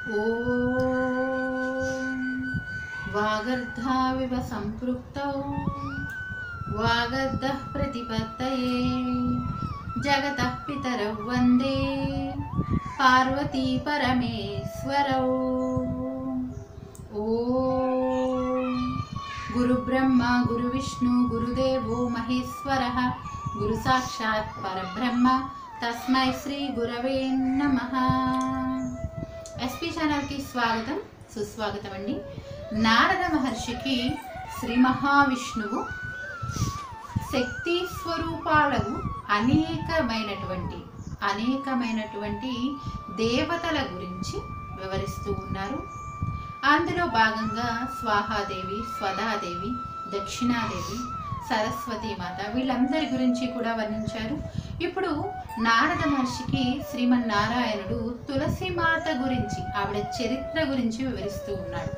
ॐ वागर्धाविव सम्पृक्तौ वागर्धः प्रतिपत्तये जगतः पितरौ वन्दे पार्वती परमेश्वरौ ॐ गुरुब्रह्मा गुरुविष्णु गुरुदेवो महेश्वरः गुरुसाक्षात् परब्रह्म తస్మై శ్రీ గురవే నమ ఎస్పీ ఛానల్కి స్వాగతం సుస్వాగతం అండి నారద మహర్షికి శ్రీ మహావిష్ణువు శక్తి స్వరూపాలకు అనేకమైనటువంటి అనేకమైనటువంటి దేవతల గురించి వివరిస్తూ ఉన్నారు అందులో భాగంగా స్వాహాదేవి స్వదాదేవి దక్షిణాదేవి సరస్వతి మాత వీళ్ళందరి గురించి కూడా వర్ణించారు ఇప్పుడు నారద మహర్షికి శ్రీమన్నారాయణుడు తులసి మాత గురించి ఆవిడ చరిత్ర గురించి వివరిస్తూ ఉన్నాడు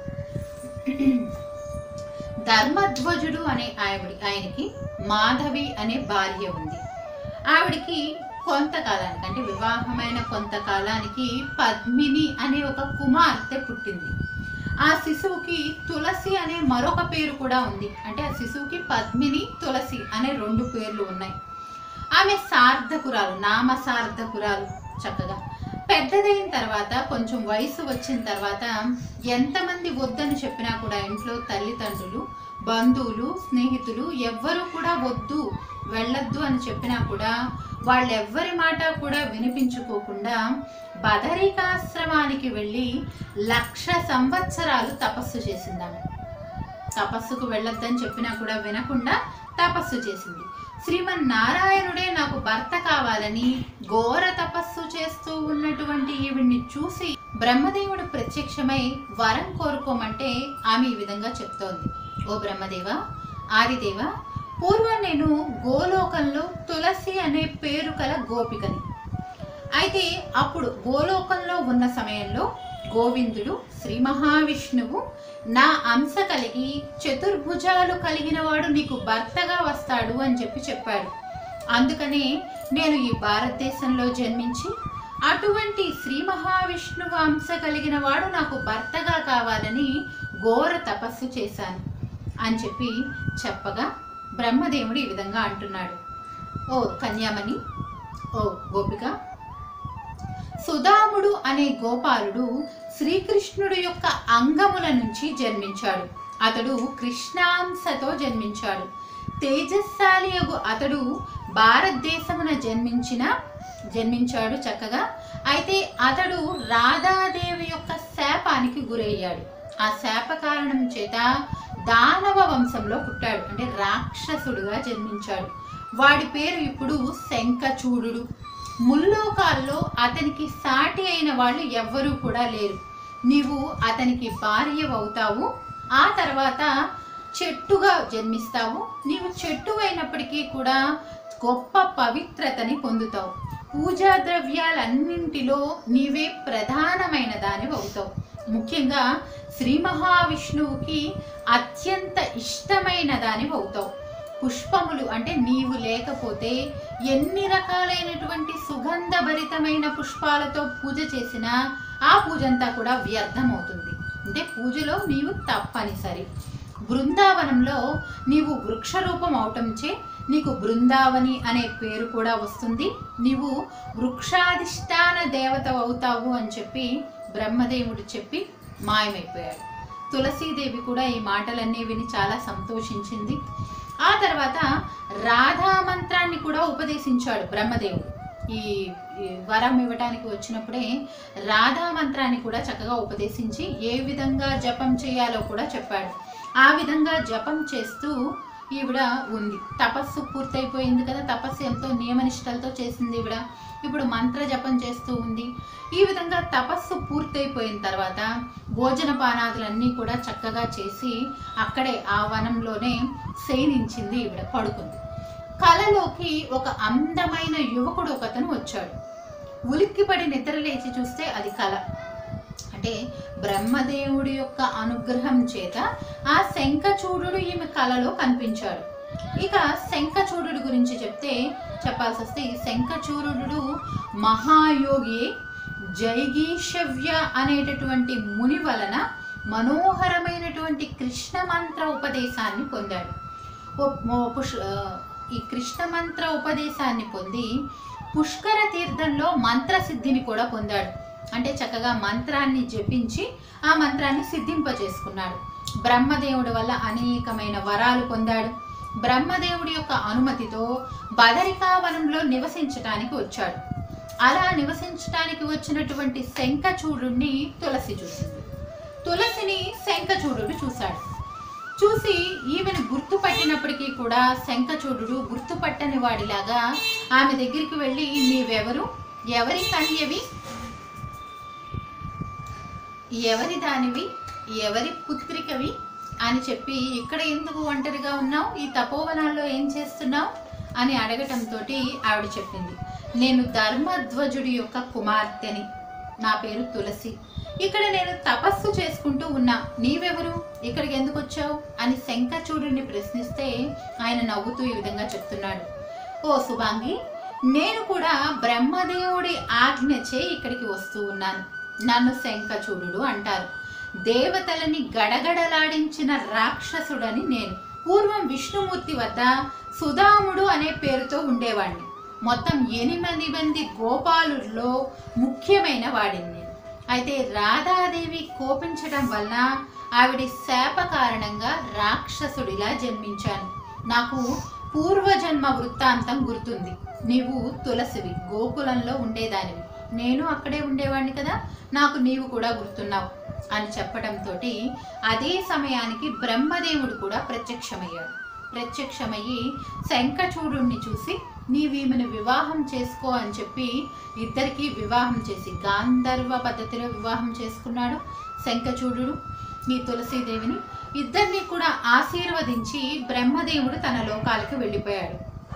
ధర్మధ్వజుడు అనే ఆవిడ ఆయనకి మాధవి అనే భార్య ఉంది ఆవిడికి కొంతకాలానికి అంటే వివాహమైన కొంతకాలానికి పద్మిని అనే ఒక కుమార్తె పుట్టింది ఆ శిశువుకి తులసి అనే మరొక పేరు కూడా ఉంది అంటే ఆ శిశువుకి పద్మిని తులసి అనే రెండు పేర్లు ఉన్నాయి ఆమె సార్థకురాలు నామ సార్థకురాలు చక్కగా పెద్దదైన తర్వాత కొంచెం వయసు వచ్చిన తర్వాత ఎంతమంది వద్దని చెప్పినా కూడా ఇంట్లో తల్లిదండ్రులు బంధువులు స్నేహితులు ఎవ్వరూ కూడా వద్దు వెళ్ళొద్దు అని చెప్పినా కూడా వాళ్ళెవ్వరి మాట కూడా వినిపించుకోకుండా బదరికాశ్రమానికి వెళ్ళి లక్ష సంవత్సరాలు తపస్సు చేసిందామె తపస్సుకు వెళ్ళొద్దని చెప్పినా కూడా వినకుండా తపస్సు చేసింది శ్రీమన్నారాయణుడే నాకు భర్త కావాలని ఘోర తపస్సు చేస్తూ ఉన్నటువంటి ఈవిడ్ని చూసి బ్రహ్మదేవుడు ప్రత్యక్షమై వరం కోరుకోమంటే ఆమె ఈ విధంగా చెప్తోంది ఓ బ్రహ్మదేవ ఆదిదేవ పూర్వం నేను గోలోకంలో తులసి అనే పేరు కల గోపికని అయితే అప్పుడు గోలోకంలో ఉన్న సమయంలో గోవిందుడు శ్రీ మహావిష్ణువు నా అంశ కలిగి చతుర్భుజాలు కలిగిన వాడు నీకు భర్తగా వస్తాడు అని చెప్పి చెప్పాడు అందుకనే నేను ఈ భారతదేశంలో జన్మించి అటువంటి శ్రీ మహావిష్ణువు అంశ కలిగిన వాడు నాకు భర్తగా కావాలని ఘోర తపస్సు చేశాను అని చెప్పి చెప్పగా బ్రహ్మదేవుడు ఈ విధంగా అంటున్నాడు ఓ కన్యామణి ఓ గోపిక సుధాముడు అనే గోపాలుడు శ్రీకృష్ణుడు యొక్క అంగముల నుంచి జన్మించాడు అతడు కృష్ణాంశతో జన్మించాడు తేజస్శాలియగు అతడు భారతదేశమున జన్మించిన జన్మించాడు చక్కగా అయితే అతడు రాధాదేవి యొక్క శాపానికి గురయ్యాడు ఆ శాప కారణం చేత దానవ వంశంలో పుట్టాడు అంటే రాక్షసుడుగా జన్మించాడు వాడి పేరు ఇప్పుడు శంఖచూడు ముల్లోకాల్లో అతనికి సాటి అయిన వాళ్ళు ఎవ్వరూ కూడా లేరు నీవు అతనికి భార్య అవుతావు ఆ తర్వాత చెట్టుగా జన్మిస్తావు నీవు చెట్టు అయినప్పటికీ కూడా గొప్ప పవిత్రతని పొందుతావు పూజా ద్రవ్యాలన్నింటిలో నీవే ప్రధానమైన దానివి అవుతావు ముఖ్యంగా శ్రీ మహావిష్ణువుకి అత్యంత ఇష్టమైన దానివి అవుతావు పుష్పములు అంటే నీవు లేకపోతే ఎన్ని రకాలైనటువంటి సుగంధభరితమైన పుష్పాలతో పూజ చేసినా ఆ పూజ అంతా కూడా వ్యర్థమవుతుంది అంటే పూజలో నీవు తప్పనిసరి బృందావనంలో నీవు వృక్ష రూపం అవటంచే నీకు బృందావని అనే పేరు కూడా వస్తుంది నీవు వృక్షాధిష్టాన దేవత అవుతావు అని చెప్పి బ్రహ్మదేవుడు చెప్పి మాయమైపోయాడు తులసీదేవి కూడా ఈ మాటలన్నీ విని చాలా సంతోషించింది ఆ తర్వాత రాధా మంత్రాన్ని కూడా ఉపదేశించాడు బ్రహ్మదేవుడు ఈ ఈ వరం ఇవ్వటానికి వచ్చినప్పుడే రాధా మంత్రాన్ని కూడా చక్కగా ఉపదేశించి ఏ విధంగా జపం చేయాలో కూడా చెప్పాడు ఆ విధంగా జపం చేస్తూ ఈవిడ ఉంది తపస్సు పూర్తయిపోయింది కదా తపస్సు ఎంతో నియమనిష్టలతో చేసింది ఈవిడ ఇప్పుడు మంత్ర జపం చేస్తూ ఉంది ఈ విధంగా తపస్సు పూర్తయిపోయిన తర్వాత భోజన పానాదులన్నీ కూడా చక్కగా చేసి అక్కడే ఆ వనంలోనే శయనించింది ఈవిడ పడుకుంది కలలోకి ఒక అందమైన యువకుడు ఒకతను వచ్చాడు ఉలిక్కిపడి నిద్రలేచి చూస్తే అది కళ అంటే బ్రహ్మదేవుడి యొక్క అనుగ్రహం చేత ఆ శంఖచూడు ఈమె కలలో కనిపించాడు ఇక శంఖచూడు గురించి చెప్తే చెప్పాల్సి వస్తే ఈ శంఖచూడు మహాయోగి జైగీషవ్య అనేటటువంటి ముని వలన మనోహరమైనటువంటి కృష్ణ మంత్ర ఉపదేశాన్ని పొందాడు ఓ- ఓ పుష్- ఆ, ఈ కృష్ణ మంత్ర ఉపదేశాన్ని పొంది పుష్కర తీర్థంలో మంత్రసిద్ధిని కూడా పొందాడు అంటే చక్కగా మంత్రాన్ని జపించి ఆ మంత్రాన్ని సిద్ధింపజేసుకున్నాడు బ్రహ్మదేవుడి వల్ల అనేకమైన వరాలు పొందాడు బ్రహ్మదేవుడి యొక్క అనుమతితో బదరికావనంలో నివసించటానికి వచ్చాడు అలా నివసించటానికి వచ్చినటువంటి శంఖచూడుని తులసి చూసింది తులసిని శంఖచూడుడు చూశాడు చూసి ఈమెను గుర్తుపట్టినప్పటికీ కూడా శంఖచూడు గుర్తుపట్టని వాడిలాగా ఆమె దగ్గరికి వెళ్ళి నీవెవరు ఎవరి కన్యవి ఎవరి దానివి ఎవరి పుత్రికవి అని చెప్పి ఇక్కడ ఎందుకు ఒంటరిగా ఉన్నావు ఈ తపోవనాల్లో ఏం చేస్తున్నావు అని అడగటంతో ఆవిడ చెప్పింది నేను ధర్మధ్వజుడి యొక్క కుమార్తెని నా పేరు తులసి ఇక్కడ నేను తపస్సు చేసుకుంటూ ఉన్నా నీవెవరు ఇక్కడికి ఎందుకు వచ్చావు అని శంఖచూడుని ప్రశ్నిస్తే ఆయన నవ్వుతూ ఈ విధంగా చెప్తున్నాడు ఓ సుభాంగి నేను కూడా బ్రహ్మదేవుడి ఆజ్ఞచే ఇక్కడికి వస్తూ ఉన్నాను నన్ను శంఖచూడు అంటారు దేవతలని గడగడలాడించిన రాక్షసుడని నేను పూర్వం విష్ణుమూర్తి వద్ద సుధాముడు అనే పేరుతో ఉండేవాడిని మొత్తం ఎనిమిది మంది గోపాలుల్లో ముఖ్యమైన వాడిని నేను అయితే రాధాదేవి కోపించడం వలన ఆవిడ శాప కారణంగా రాక్షసుడిలా జన్మించాను నాకు పూర్వజన్మ వృత్తాంతం గుర్తుంది నీవు తులసివి గోకులంలో ఉండేదానివి నేను అక్కడే ఉండేవాడిని కదా నాకు నీవు కూడా గుర్తున్నావు అని చెప్పడంతో అదే సమయానికి బ్రహ్మదేవుడు కూడా ప్రత్యక్షమయ్యాడు ప్రత్యక్షమయ్యి శంఖచూడుణ్ణి చూసి నీవీమెను వివాహం చేసుకో అని చెప్పి ఇద్దరికి వివాహం చేసి గాంధర్వ పద్ధతిలో వివాహం చేసుకున్నాడు శంఖచూడు ఈ తులసీదేవిని ఇద్దరిని కూడా ఆశీర్వదించి బ్రహ్మదేవుడు తన లోకాలకు వెళ్ళిపోయాడు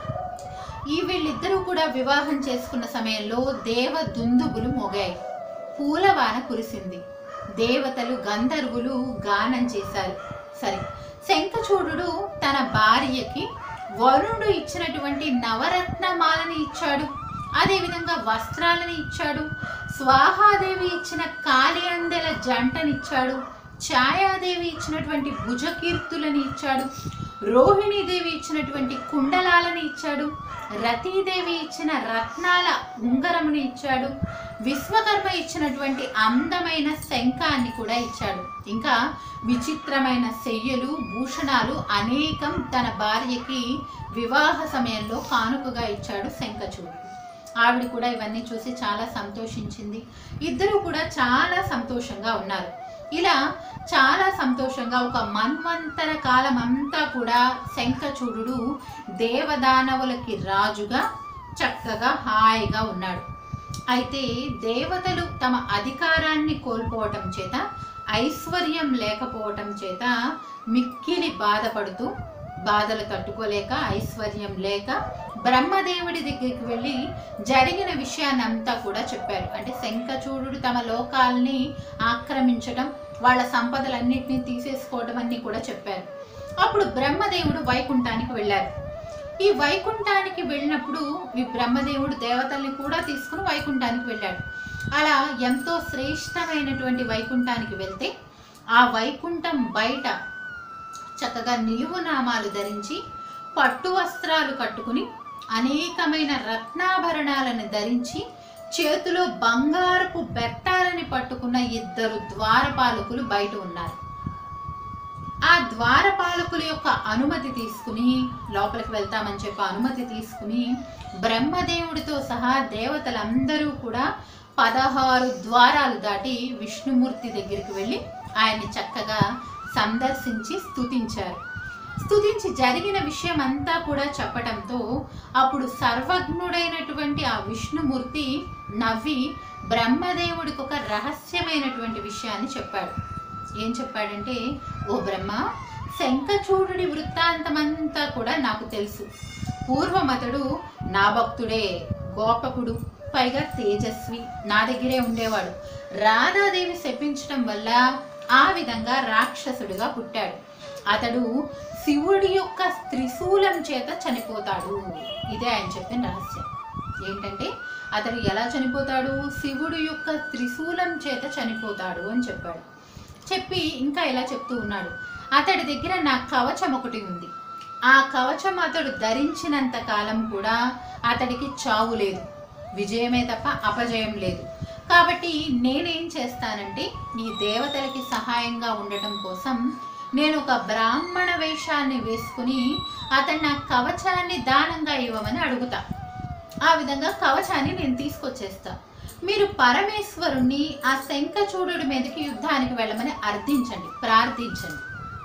ఈ వీళ్ళిద్దరూ కూడా వివాహం చేసుకున్న సమయంలో దేవ దుందుబులు మోగాయి పూలవాన కురిసింది దేవతలు గంధర్వులు గానం చేశారు సరే శంఖచూడు తన భార్యకి వరుణుడు ఇచ్చినటువంటి నవరత్నమాలని ఇచ్చాడు అదేవిధంగా వస్త్రాలని ఇచ్చాడు స్వాహాదేవి ఇచ్చిన కాలి అందెల జంటనిచ్చాడు ఛాయాదేవి ఇచ్చినటువంటి భుజకీర్తులని ఇచ్చాడు రోహిణీదేవి ఇచ్చినటువంటి కుండలాలని ఇచ్చాడు రతీదేవి ఇచ్చిన రత్నాల ఉంగరముని ఇచ్చాడు విశ్వకర్మ ఇచ్చినటువంటి అందమైన శంఖాన్ని కూడా ఇచ్చాడు ఇంకా విచిత్రమైన శయ్యలు భూషణాలు అనేకం తన భార్యకి వివాహ సమయంలో కానుకగా ఇచ్చాడు శంఖచూడు ఆవిడ కూడా ఇవన్నీ చూసి చాలా సంతోషించింది ఇద్దరు కూడా చాలా సంతోషంగా ఉన్నారు ఇలా చాలా సంతోషంగా ఒక మన్వంతర కాలం అంతా కూడా శంఖచూడు దేవదానవులకి రాజుగా చక్కగా హాయిగా ఉన్నాడు అయితే దేవతలు తమ అధికారాన్ని కోల్పోవటం చేత ఐశ్వర్యం లేకపోవటం చేత మిక్కిలి బాధపడుతూ బాధలు తట్టుకోలేక ఐశ్వర్యం లేక బ్రహ్మదేవుడి దగ్గరికి వెళ్ళి జరిగిన విషయాన్ని అంతా కూడా చెప్పారు అంటే శంఖచూడు తమ లోకాల్ని ఆక్రమించడం వాళ్ళ సంపదలన్నింటినీ తీసేసుకోవడం అన్ని కూడా చెప్పారు అప్పుడు బ్రహ్మదేవుడు వైకుంఠానికి వెళ్ళారు ఈ వైకుంఠానికి వెళ్ళినప్పుడు ఈ బ్రహ్మదేవుడు దేవతల్ని కూడా తీసుకుని వైకుంఠానికి వెళ్ళాడు అలా ఎంతో శ్రేష్టమైనటువంటి వైకుంఠానికి వెళ్తే ఆ వైకుంఠం బయట చక్కగా నిలువు నామాలు ధరించి పట్టు వస్త్రాలు కట్టుకుని అనేకమైన రత్నాభరణాలను ధరించి చేతిలో బంగారపు బెట్టాలని పట్టుకున్న ఇద్దరు ద్వారపాలకులు బయట ఉన్నారు ఆ ద్వారపాలకుల యొక్క అనుమతి తీసుకుని లోపలికి వెళ్తామని చెప్పి అనుమతి తీసుకుని బ్రహ్మదేవుడితో సహా దేవతలందరూ కూడా పదహారు ద్వారాలు దాటి విష్ణుమూర్తి దగ్గరికి వెళ్ళి ఆయన్ని చక్కగా సందర్శించి స్తుతించారు స్తుతించి జరిగిన విషయం అంతా కూడా చెప్పటంతో అప్పుడు సర్వజ్ఞుడైనటువంటి ఆ విష్ణుమూర్తి నవ్వి బ్రహ్మదేవుడికి ఒక రహస్యమైనటువంటి విషయాన్ని చెప్పాడు ఏం చెప్పాడంటే ఓ బ్రహ్మ శంఖచూడుడి వృత్తాంతమంతా కూడా నాకు తెలుసు పూర్వం అతడు నా భక్తుడే గోపకుడు పైగా తేజస్వి నా దగ్గరే ఉండేవాడు రాధాదేవి శపించడం వల్ల ఆ విధంగా రాక్షసుడిగా పుట్టాడు అతడు శివుడి యొక్క త్రిశూలం చేత చనిపోతాడు ఇదే ఆయన చెప్పిన రహస్యం ఏంటంటే అతడు ఎలా చనిపోతాడు శివుడు యొక్క త్రిశూలం చేత చనిపోతాడు అని చెప్పాడు చెప్పి ఇంకా ఇలా చెప్తూ ఉన్నాడు అతడి దగ్గర నా కవచం ఒకటి ఉంది ఆ కవచం అతడు ధరించినంత కాలం కూడా అతడికి చావు లేదు విజయమే తప్ప అపజయం లేదు కాబట్టి నేనేం చేస్తానంటే ఈ దేవతలకి సహాయంగా ఉండటం కోసం నేను ఒక బ్రాహ్మణ వేషాన్ని వేసుకుని అతను నా కవచాన్ని దానంగా ఇవ్వమని అడుగుతా ఆ విధంగా కవచాన్ని నేను తీసుకొచ్చేస్తా మీరు పరమేశ్వరుణ్ణి ఆ శంఖచూడుడి మీదకి యుద్ధానికి వెళ్ళమని అర్థించండి ప్రార్థించండి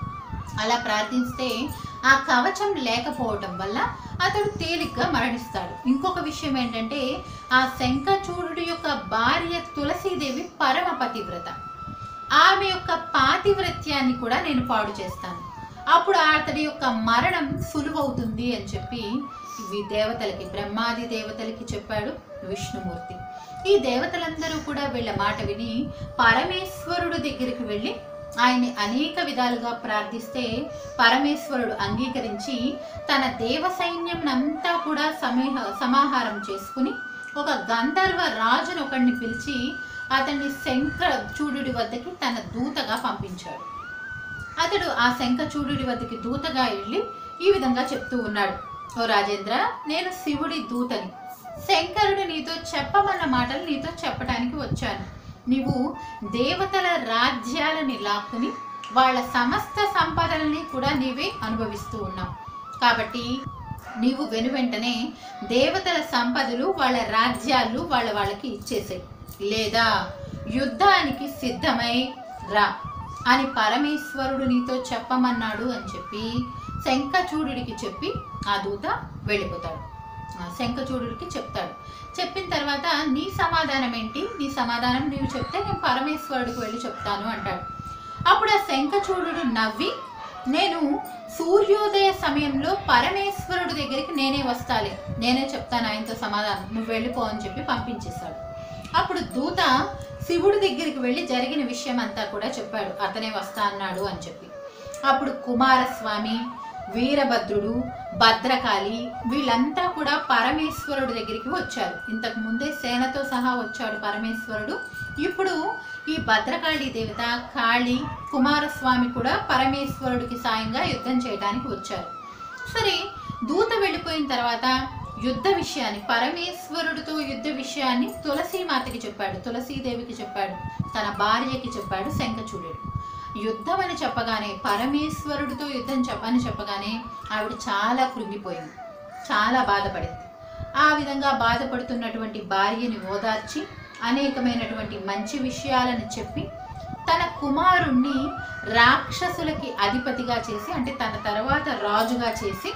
అలా ప్రార్థిస్తే ఆ కవచం లేకపోవటం వల్ల అతడు తేలిగ్గా మరణిస్తాడు ఇంకొక విషయం ఏంటంటే ఆ శంఖచూడుడి యొక్క భార్య తులసీదేవి పరమ పతివ్రత ఆమె యొక్క పాతివ్రత్యాన్ని కూడా నేను పాడు చేస్తాను అప్పుడు అతడి యొక్క మరణం సులువవుతుంది అని చెప్పి ఇవి దేవతలకి బ్రహ్మాది దేవతలకి చెప్పాడు విష్ణుమూర్తి ఈ దేవతలందరూ కూడా వీళ్ళ మాట విని పరమేశ్వరుడు దగ్గరికి వెళ్ళి ఆయన్ని అనేక విధాలుగా ప్రార్థిస్తే పరమేశ్వరుడు అంగీకరించి తన దేవ సైన్యంనంతా కూడా సమేహ సమాహారం చేసుకుని ఒక గంధర్వ రాజును ఒకడిని పిలిచి అతన్ని శంఖచూడుడి వద్దకి తన దూతగా పంపించాడు అతడు ఆ శంఖచూడుడి వద్దకి దూతగా వెళ్ళి ఈ విధంగా చెప్తూ ఉన్నాడు ఓ రాజేంద్ర నేను శివుడి దూతని శంకరుడు నీతో చెప్పమన్న మాటలు నీతో చెప్పడానికి వచ్చాను నీవు దేవతల రాజ్యాలని లాక్కుని వాళ్ళ సమస్త సంపదల్ని కూడా నీవే అనుభవిస్తూ ఉన్నావు కాబట్టి నీవు వెనువెంటనే దేవతల సంపదలు వాళ్ళ రాజ్యాలు వాళ్ళ వాళ్ళకి ఇచ్చేసాయి లేదా యుద్ధానికి సిద్ధమై రా అని పరమేశ్వరుడు నీతో చెప్పమన్నాడు అని చెప్పి శంఖచూడుడికి చెప్పి ఆ దూత వెళ్ళిపోతాడు ఆ శంఖచూడుడికి చెప్తాడు చెప్పిన తర్వాత నీ సమాధానం ఏంటి నీ సమాధానం నీవు చెప్తే నేను పరమేశ్వరుడికి వెళ్ళి చెప్తాను అంటాడు అప్పుడు ఆ శంఖచూడుడు నవ్వి నేను సూర్యోదయ సమయంలో పరమేశ్వరుడి దగ్గరికి నేనే వస్తాలే నేనే చెప్తాను ఆయనతో సమాధానం నువ్వు వెళ్ళిపో అని చెప్పి పంపించేశాడు అప్పుడు దూత శివుడి దగ్గరికి వెళ్ళి జరిగిన విషయం అంతా కూడా చెప్పాడు అతనే వస్తా అన్నాడు అని చెప్పి అప్పుడు కుమారస్వామి వీరభద్రుడు భద్రకాళి వీళ్ళంతా కూడా పరమేశ్వరుడి దగ్గరికి వచ్చారు ఇంతకు ముందే సేనతో సహా వచ్చాడు పరమేశ్వరుడు ఇప్పుడు ఈ భద్రకాళి దేవత కాళి కుమారస్వామి కూడా పరమేశ్వరుడికి సాయంగా యుద్ధం చేయడానికి వచ్చారు సరే దూత వెళ్ళిపోయిన తర్వాత యుద్ధ విషయాన్ని పరమేశ్వరుడితో యుద్ధ విషయాన్ని తులసీమాతకి చెప్పాడు తులసీదేవికి చెప్పాడు తన భార్యకి చెప్పాడు శంఖచూడుడు యుద్ధం అని చెప్పగానే పరమేశ్వరుడితో యుద్ధం చెప్పని చెప్పగానే ఆవిడ చాలా కృంగిపోయింది చాలా బాధపడింది ఆ విధంగా బాధపడుతున్నటువంటి భార్యని ఓదార్చి అనేకమైనటువంటి మంచి విషయాలను చెప్పి తన కుమారుణ్ణి రాక్షసులకి అధిపతిగా చేసి అంటే తన తర్వాత రాజుగా చేసి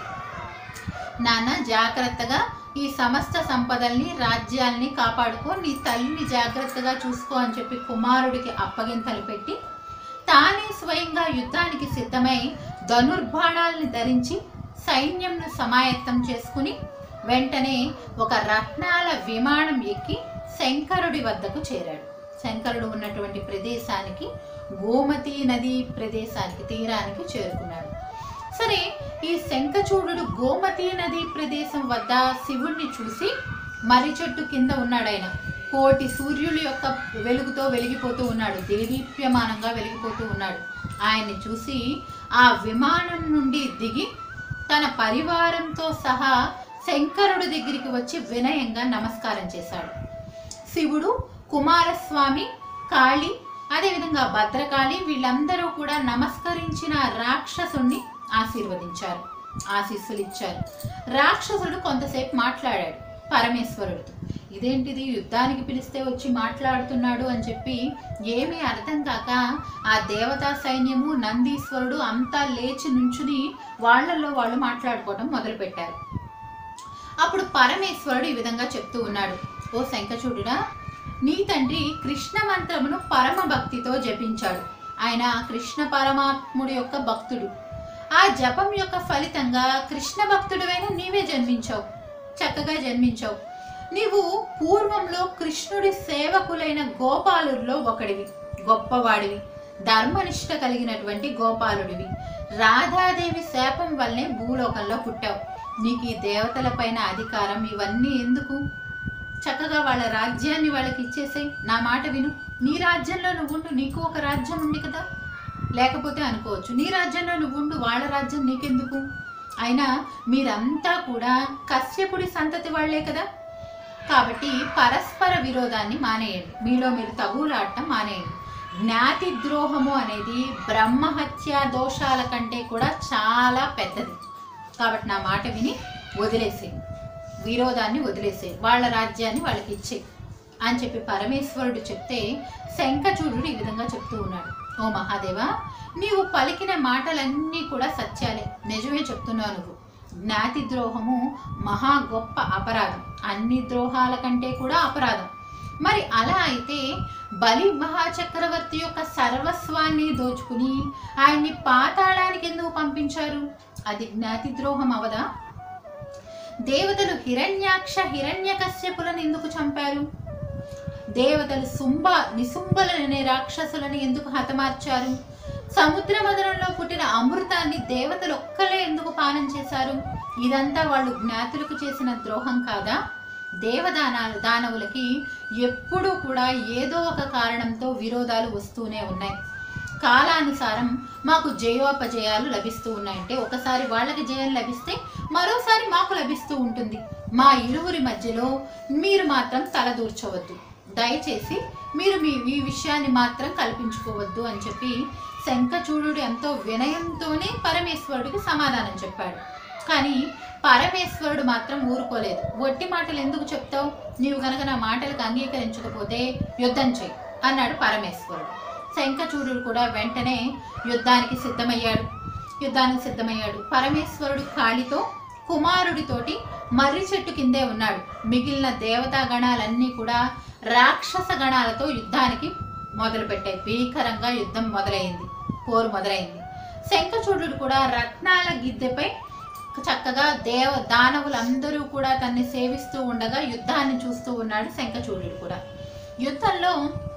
నాన్న జాగ్రత్తగా ఈ సమస్త సంపదల్ని రాజ్యాల్ని కాపాడుకో నీ తల్లిని జాగ్రత్తగా చూసుకో అని చెప్పి కుమారుడికి అప్పగింతలు పెట్టి తానే స్వయంగా యుద్ధానికి సిద్ధమై ధనుర్బాణాల్ని ధరించి సైన్యంను సమాయత్తం చేసుకుని వెంటనే ఒక రత్నాల విమానం ఎక్కి శంకరుడి వద్దకు చేరాడు శంకరుడు ఉన్నటువంటి ప్రదేశానికి గోమతి నది ప్రదేశానికి తీరానికి చేరుకున్నాడు సరే ఈ శంఖచూడుడు గోమతి నది ప్రదేశం వద్ద శివుణ్ణి చూసి మర్రి చెట్టు కింద ఉన్నాడు ఆయన కోటి సూర్యుల యొక్క వెలుగుతో వెలిగిపోతూ ఉన్నాడు దేదీప్యమానంగా వెలిగిపోతూ ఉన్నాడు ఆయన్ని చూసి ఆ విమానం నుండి దిగి తన పరివారంతో సహా శంకరుడి దగ్గరికి వచ్చి వినయంగా నమస్కారం చేశాడు శివుడు కుమారస్వామి కాళి అదేవిధంగా భద్రకాళి వీళ్ళందరూ కూడా నమస్కరించిన రాక్షసుణ్ణి ఆశీర్వదించారు ఆశీస్సులు ఇచ్చారు రాక్షసుడు కొంతసేపు మాట్లాడాడు పరమేశ్వరుడితో ఇదేంటిది యుద్ధానికి పిలిస్తే వచ్చి మాట్లాడుతున్నాడు అని చెప్పి ఏమీ అర్థం కాక ఆ దేవతా సైన్యము నందీశ్వరుడు అంతా లేచి నుంచుని వాళ్ళల్లో వాళ్ళు మాట్లాడుకోవడం మొదలుపెట్టారు అప్పుడు పరమేశ్వరుడు ఈ విధంగా చెప్తూ ఉన్నాడు ఓ శంఖచూడుడా నీ తండ్రి కృష్ణ మంత్రమును పరమ భక్తితో జపించాడు ఆయన కృష్ణ పరమాత్ముడి యొక్క భక్తుడు ఆ జపం యొక్క ఫలితంగా కృష్ణ భక్తుడివైన నీవే జన్మించావు చక్కగా జన్మించావు నీవు పూర్వంలో కృష్ణుడి సేవకులైన గోపాలుల్లో ఒకడివి గొప్పవాడివి ధర్మనిష్ట కలిగినటువంటి గోపాలుడివి రాధాదేవి శాపం వల్లనే భూలోకంలో పుట్టావు నీకు ఈ దేవతల పైన అధికారం ఇవన్నీ ఎందుకు చక్కగా వాళ్ళ రాజ్యాన్ని వాళ్ళకి ఇచ్చేసాయి నా మాట విను నీ రాజ్యంలో నువ్వు ఉండు నీకు ఒక రాజ్యం ఉంది కదా లేకపోతే అనుకోవచ్చు నీ రాజ్యంలో నువ్వు ఉండు వాళ్ళ రాజ్యం నీకెందుకు అయినా మీరంతా కూడా కశ్యపుడి సంతతి వాళ్లే కదా కాబట్టి పరస్పర విరోధాన్ని మానేయండి మీలో మీరు తగులాడటం మానేయండి జ్ఞాతి ద్రోహము అనేది బ్రహ్మహత్య దోషాల కంటే కూడా చాలా పెద్దది కాబట్టి నా మాట విని వదిలేసే విరోధాన్ని వదిలేసే వాళ్ళ రాజ్యాన్ని వాళ్ళకి ఇచ్చే అని చెప్పి పరమేశ్వరుడు చెప్తే శంఖచూడుడు ఈ విధంగా చెప్తూ ఉన్నాడు ఓ మహాదేవా నీవు పలికిన మాటలన్నీ కూడా సత్యాలే నిజమే చెప్తున్నావు నువ్వు జ్ఞాతి ద్రోహము మహా గొప్ప అపరాధం అన్ని ద్రోహాల కంటే కూడా అపరాధం మరి అలా అయితే బలి మహాచక్రవర్తి యొక్క సర్వస్వాన్ని దోచుకుని ఆయన్ని పాతాళానికి ఎందుకు పంపించారు అది జ్ఞాతి ద్రోహం అవదా దేవతలు హిరణ్యాక్ష హిరణ్యకశ్యపులను ఎందుకు చంపారు దేవతలు సుంబ నిసుంబలనే రాక్షసులను ఎందుకు హతమార్చారు సముద్ర మదనంలో పుట్టిన అమృతాన్ని దేవతలు ఒక్కలే ఎందుకు పానం చేశారు ఇదంతా వాళ్ళు జ్ఞాతులకు చేసిన ద్రోహం కాదా దేవదానాలు దానవులకి ఎప్పుడూ కూడా ఏదో ఒక కారణంతో విరోధాలు వస్తూనే ఉన్నాయి కాలానుసారం మాకు జయోపజయాలు లభిస్తూ ఉన్నాయంటే ఒకసారి వాళ్ళకి జయం లభిస్తే మరోసారి మాకు లభిస్తూ ఉంటుంది మా ఇరువురి మధ్యలో మీరు మాత్రం తలదూర్చవద్దు దయచేసి మీరు మీ ఈ విషయాన్ని మాత్రం కల్పించుకోవద్దు అని చెప్పి శంఖచూడు ఎంతో వినయంతోనే పరమేశ్వరుడికి సమాధానం చెప్పాడు కానీ పరమేశ్వరుడు మాత్రం ఊరుకోలేదు ఒట్టి మాటలు ఎందుకు చెప్తావు నీవు గనక నా మాటలకు అంగీకరించకపోతే యుద్ధం చేయి అన్నాడు పరమేశ్వరుడు శంఖచూడు కూడా వెంటనే యుద్ధానికి సిద్ధమయ్యాడు యుద్ధానికి సిద్ధమయ్యాడు పరమేశ్వరుడు కాళితో కుమారుడితోటి మర్రి చెట్టు కిందే ఉన్నాడు మిగిలిన దేవతా గణాలన్నీ కూడా రాక్షస గణాలతో యుద్ధానికి మొదలుపెట్టాయి భీకరంగా యుద్ధం మొదలైంది పోరు మొదలైంది శంఖచూడు కూడా రత్నాల గిద్దెపై చక్కగా దేవ దానవులందరూ కూడా తన్ని సేవిస్తూ ఉండగా యుద్ధాన్ని చూస్తూ ఉన్నాడు శంఖచూడు కూడా యుద్ధంలో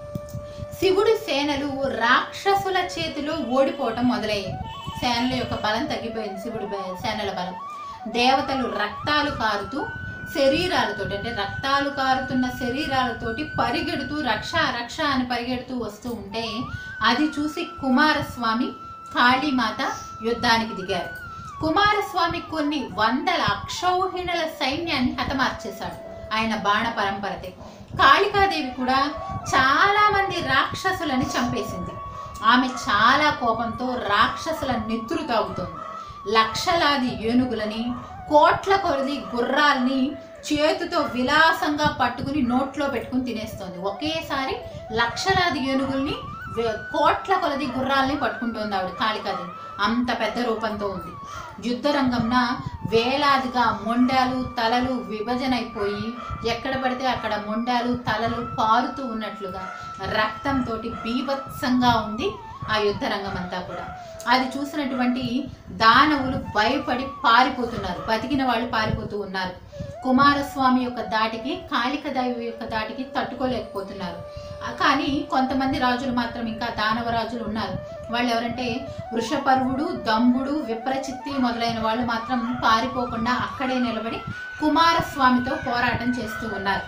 శివుడి సేనలు రాక్షసుల చేతిలో ఓడిపోవటం మొదలయ్యాయి సేనల యొక్క బలం తగ్గిపోయింది శివుడి బ- సేనల బలం దేవతలు రక్తాలు కారుతూ శరీరాలతో అంటే రక్తాలు కారుతున్న శరీరాలతోటి పరిగెడుతూ రక్ష రక్ష అని పరిగెడుతూ వస్తూ ఉంటే అది చూసి కుమారస్వామి కాళీమాత యుద్ధానికి దిగారు కుమారస్వామి కొన్ని వందల అక్షౌహిణుల సైన్యాన్ని హతమార్చేశాడు ఆయన బాణ పరంపరతే కాళికాదేవి కూడా చాలా మంది రాక్షసులని చంపేసింది ఆమె చాలా కోపంతో రాక్షసుల నెత్తురు తాగుతోంది లక్షలాది ఏనుగులని కోట్ల కొలది గుర్రాల్ని చేతితో విలాసంగా పట్టుకుని నోట్లో పెట్టుకుని తినేస్తోంది ఒకేసారి లక్షలాది ఏనుగుల్ని వే- కోట్ల కొలది గుర్రాల్ని పట్టుకుంటోంది ఆవిడ కాళికాదేవి అంత పెద్ద రూపంతో ఉంది యుద్ధ రంగంన వేలాదిగా మొండాలు తలలు విభజన అయిపోయి ఎక్కడ పడితే అక్కడ మొండాలు తలలు పారుతూ ఉన్నట్లుగా రక్తంతో బీభత్సంగా ఉంది ఆ యుద్ధ రంగం అంతా కూడా అది చూసినటువంటి దానవులు భయపడి పారిపోతున్నారు బతికిన వాళ్ళు పారిపోతూ ఉన్నారు కుమారస్వామి యొక్క దాటికి కాళికదేవి యొక్క దాటికి తట్టుకోలేకపోతున్నారు ఆ, కానీ కొంతమంది రాజులు మాత్రం ఇంకా దానవ రాజులు ఉన్నారు వాళ్ళు ఎవరంటే వృషపర్వుడు దంబుడు విప్రచిత్తి మొదలైన వాళ్ళు మాత్రం పారిపోకుండా అక్కడే నిలబడి కుమారస్వామితో పోరాటం చేస్తూ ఉన్నారు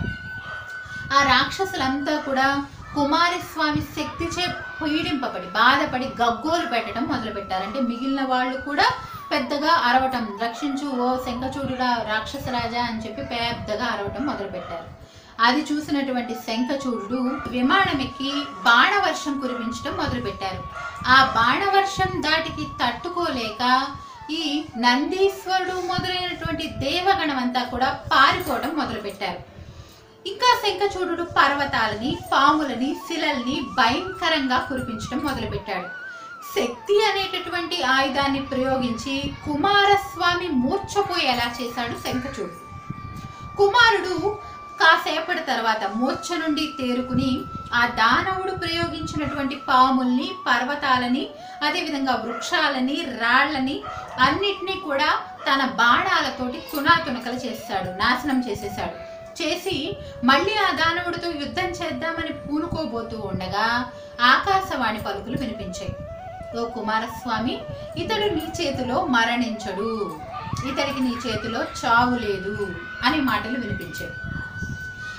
ఆ రాక్షసులంతా కూడా కుమారస్వామి శక్తిచే పీడింపబడి బాధపడి గగ్గోలు పెట్టడం మొదలుపెట్టారు అంటే మిగిలిన వాళ్ళు కూడా పెద్దగా అరవటం రక్షించు ఓ శంఖచూడుడా రాక్షసరాజా అని చెప్పి పెద్దగా అరవటం మొదలుపెట్టారు అది చూసినటువంటి శంఖచూడు విమానం ఎక్కి బాణవర్షం కురిపించడం మొదలుపెట్టారు ఆ బాణవర్షం దాటికి తట్టుకోలేక ఈ నందీశ్వరుడు మొదలైనటువంటి దేవగణం అంతా కూడా పారిపోవడం మొదలుపెట్టారు ఇంకా శంఖచూడు పర్వతాలని పాములని శిలల్ని భయంకరంగా కురిపించడం మొదలుపెట్టాడు శక్తి అనేటటువంటి ఆయుధాన్ని ప్రయోగించి కుమారస్వామి మూర్ఛపోయేలా చేశాడు శంఖచూడు కుమారుడు కాసేపటి తర్వాత మూర్ఛ నుండి తేరుకుని ఆ దానవుడు ప్రయోగించినటువంటి పాముల్ని పర్వతాలని అదేవిధంగా వృక్షాలని రాళ్ళని అన్నిటినీ కూడా తన బాణాలతోటి తునాతునకలు చేశాడు నాశనం చేసేశాడు చేసి మళ్ళీ ఆ దానవుడితో యుద్ధం చేద్దామని పూనుకోబోతూ ఉండగా ఆకాశవాణి పలుకులు వినిపించాయి ఓ కుమారస్వామి ఇతడు నీ చేతిలో మరణించడు ఇతడికి నీ చేతిలో చావు లేదు అనే మాటలు వినిపించాయి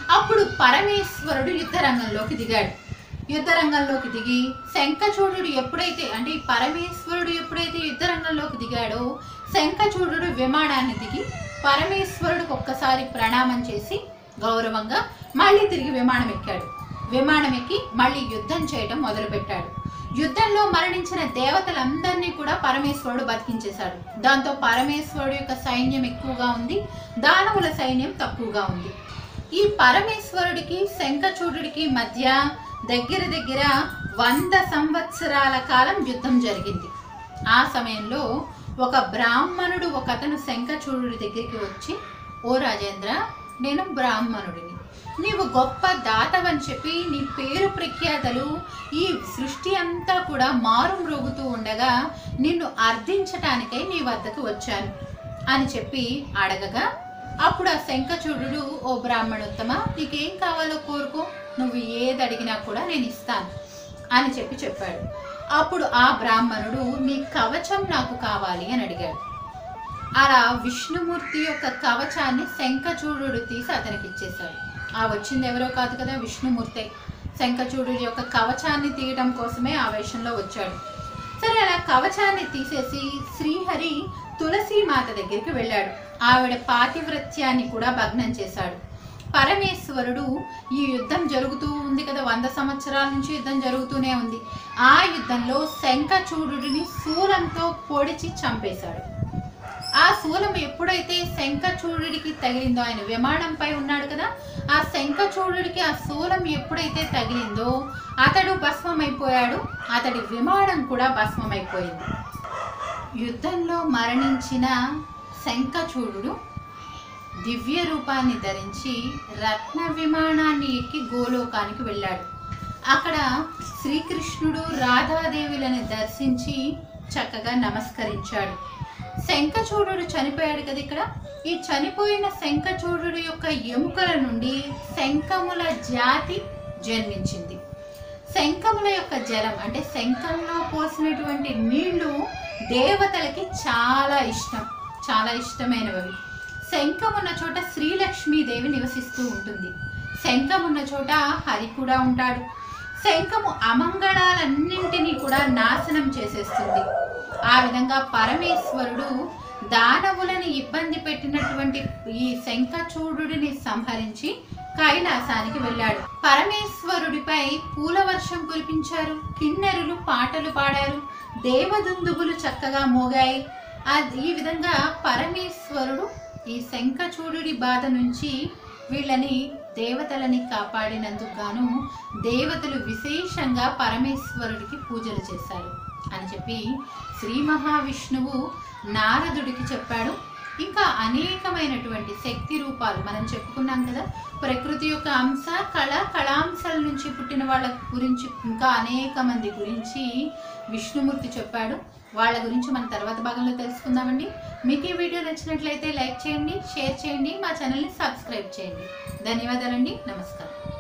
అప్పుడు పరమేశ్వరుడు యుద్ధ రంగంలోకి దిగాడు యుద్ధ రంగంలోకి దిగి శంఖచూడు ఎప్పుడైతే అంటే ఈ పరమేశ్వరుడు ఎప్పుడైతే యుద్ధ రంగంలోకి దిగాడో శంఖచూడు విమానాన్ని దిగి పరమేశ్వరుడికి ఒక్కసారి ప్రణామం చేసి గౌరవంగా మళ్ళీ తిరిగి విమానం ఎక్కాడు విమానం ఎక్కి మళ్ళీ యుద్ధం చేయడం మొదలుపెట్టాడు యుద్ధంలో మరణించిన దేవతలందరినీ కూడా పరమేశ్వరుడు బతికించేశాడు దాంతో పరమేశ్వరుడు యొక్క సైన్యం ఎక్కువగా ఉంది దానవుల సైన్యం తక్కువగా ఉంది ఈ పరమేశ్వరుడికి శంఖచూడుడికి మధ్య దగ్గర దగ్గర వంద సంవత్సరాల కాలం యుద్ధం జరిగింది ఆ సమయంలో ఒక బ్రాహ్మణుడు ఒక అతను శంఖచూడుడి దగ్గరికి వచ్చి ఓ రాజేంద్ర నేను బ్రాహ్మణుడిని నీవు గొప్ప దాతవని చెప్పి నీ పేరు ప్రఖ్యాతలు ఈ సృష్టి అంతా కూడా మారు మ్రోగుతూ ఉండగా నిన్ను అర్థించటానికై నీ వద్దకు వచ్చాను అని చెప్పి అడగగా అప్పుడు ఆ శంఖచూడు ఓ బ్రాహ్మణోత్తమ నీకేం కావాలో కోరుకో నువ్వు ఏది అడిగినా కూడా నేను ఇస్తాను అని చెప్పి చెప్పాడు అప్పుడు ఆ బ్రాహ్మణుడు నీ కవచం నాకు కావాలి అని అడిగాడు అలా విష్ణుమూర్తి యొక్క కవచాన్ని శంఖచూడు తీసి అతనికి ఇచ్చేశాడు ఆ వచ్చింది ఎవరో కాదు కదా విష్ణుమూర్తి శంఖచూడు యొక్క కవచాన్ని తీయడం కోసమే ఆ వేషంలో వచ్చాడు సరే అలా కవచాన్ని తీసేసి శ్రీహరి తులసి మాత దగ్గరికి వెళ్ళాడు ఆవిడ పాతివ్రత్యాన్ని కూడా భగ్నం చేశాడు పరమేశ్వరుడు ఈ యుద్ధం జరుగుతూ ఉంది కదా వంద సంవత్సరాల నుంచి యుద్ధం జరుగుతూనే ఉంది ఆ యుద్ధంలో శంఖచూడుని శూలంతో పొడిచి చంపేశాడు ఆ శూలం ఎప్పుడైతే శంఖచూడుడికి తగిలిందో ఆయన విమానంపై ఉన్నాడు కదా ఆ శంఖచూడుడికి ఆ శూలం ఎప్పుడైతే తగిలిందో అతడు భస్మమైపోయాడు అతడి విమానం కూడా భస్మమైపోయింది యుద్ధంలో మరణించిన శంఖచూడు దివ్య రూపాన్ని ధరించి రత్న విమానాన్ని ఎక్కి గోలోకానికి వెళ్ళాడు అక్కడ శ్రీకృష్ణుడు రాధాదేవులను దర్శించి చక్కగా నమస్కరించాడు శంఖచూడు చనిపోయాడు కదా ఇక్కడ ఈ చనిపోయిన శంఖచూడు యొక్క ఎముకల నుండి శంఖముల జాతి జన్మించింది శంఖముల యొక్క జలం అంటే శంఖంలో పోసినటువంటి నీళ్లు దేవతలకి చాలా ఇష్టం చాలా ఇష్టమైనవి శంఖం ఉన్న చోట శ్రీలక్ష్మీదేవి నివసిస్తూ ఉంటుంది శంఖం ఉన్న చోట హరి కూడా ఉంటాడు శంఖము అమంగళాలన్నింటినీ కూడా నాశనం చేసేస్తుంది ఆ విధంగా పరమేశ్వరుడు దానవులను ఇబ్బంది పెట్టినటువంటి ఈ శంఖచూడుని సంహరించి కైలాసానికి వెళ్ళాడు పరమేశ్వరుడిపై పూల వర్షం కురిపించారు కిన్నెరులు పాటలు పాడారు దేవదుందుబులు చక్కగా మోగాయి ఆ- ఈ విధంగా పరమేశ్వరుడు ఈ శంఖచూడుడి బాధ నుంచి వీళ్ళని దేవతలని కాపాడినందుకు గాను దేవతలు విశేషంగా పరమేశ్వరుడికి పూజలు చేశారు అని చెప్పి శ్రీ మహావిష్ణువు నారదుడికి చెప్పాడు ఇంకా అనేకమైనటువంటి శక్తి రూపాలు మనం చెప్పుకున్నాం కదా ప్రకృతి యొక్క అంశ కళ కళాంశాల నుంచి పుట్టిన వాళ్ళ గురించి ఇంకా అనేక మంది గురించి విష్ణుమూర్తి చెప్పాడు వాళ్ళ గురించి మన తర్వాత భాగంలో తెలుసుకుందామండి మీకు ఈ వీడియో నచ్చినట్లయితే లైక్ చేయండి షేర్ చేయండి మా ఛానల్ని సబ్స్క్రైబ్ చేయండి ధన్యవాదాలండి నమస్కారం